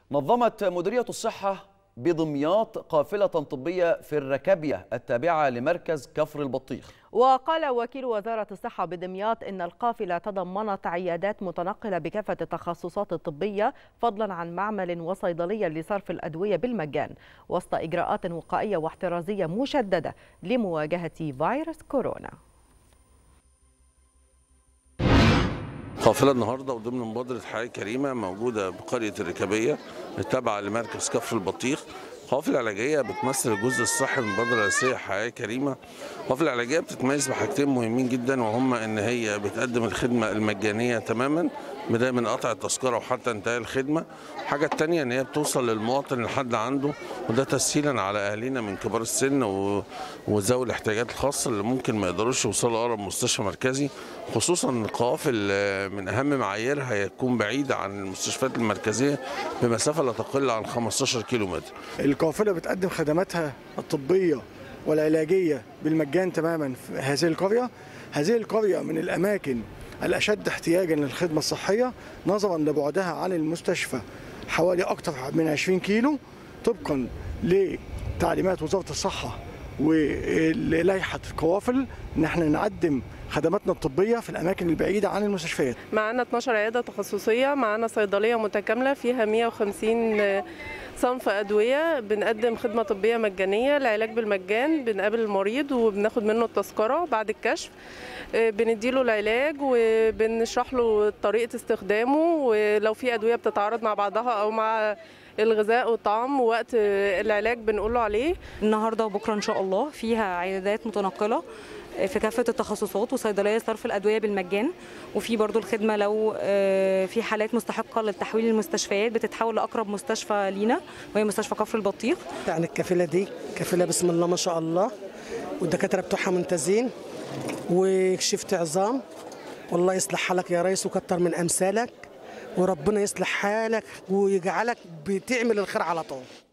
نظمت مديرية الصحة بدمياط قافلة طبية في الركابية التابعة لمركز كفر البطيخ وقال وكيل وزارة الصحة بدمياط إن القافلة تضمنت عيادات متنقلة بكافة التخصصات الطبية فضلا عن معمل وصيدلية لصرف الأدوية بالمجان وسط إجراءات وقائية واحترازية مشددة لمواجهة فيروس كورونا قافلة النهاردة وضمن مبادرة حياة كريمة موجودة بقرية الركابية التابعة لمركز كفر البطيخ القوافل العلاجية بتمثل الجزء الصحي من المبادرة الرئيسية حياة كريمة القوافل العلاجية بتتميز بحاجتين مهمين جدا وهما ان هي بتقدم الخدمة المجانية تماما بداية من قطع التذكرة وحتى انتهاء الخدمة الحاجة التانية ان هي بتوصل للمواطن لحد عنده وده تسهيلا على اهالينا من كبار السن و- وذوي الاحتياجات الخاصة اللي ممكن ما يقدروش يوصلوا اقرب مستشفى مركزي خصوصا ان القوافل آه، من اهم معاييرها هي تكون بعيدة عن المستشفيات المركزية بمسافة لا تقل عن 15 كيلو متر القافلة بتقدم خدماتها الطبية والعلاجية بالمجان تماما في هذه القرية هذه القرية من الأماكن الأشد احتياجا للخدمة الصحية نظرا لبعدها عن المستشفى حوالي أكثر من 20 كيلو طبقا لتعليمات وزارة الصحة ولائحة القوافل إن احنا نقدم خدماتنا الطبية في الأماكن البعيدة عن المستشفيات معانا 12 عيادة تخصصية معانا صيدلية متكاملة فيها 150 صنف أدوية بنقدم خدمة طبية مجانية العلاج بالمجان بنقابل المريض وبناخد منه التذكرة بعد الكشف آه، بنديله العلاج وبنشرح له طريقة استخدامه ولو في أدوية بتتعارض مع بعضها أو مع الغذاء والطعام وقت العلاج بنقول له عليه النهارده وبكره ان شاء الله فيها عيادات متنقله في كافه التخصصات وصيدليه صرف الادويه بالمجان وفي برضو الخدمه لو آه، في حالات مستحقه للتحويل للمستشفيات بتتحول لاقرب مستشفى لينا وهي مستشفى كفر البطيخ يعني الكفيلة دي كفيلة بسم الله ما شاء الله والدكاترة بتوعها ممتازين وكشفت عظام والله يصلح حالك يا ريس وكتر من أمثالك وربنا يصلح حالك ويجعلك بتعمل الخير على طول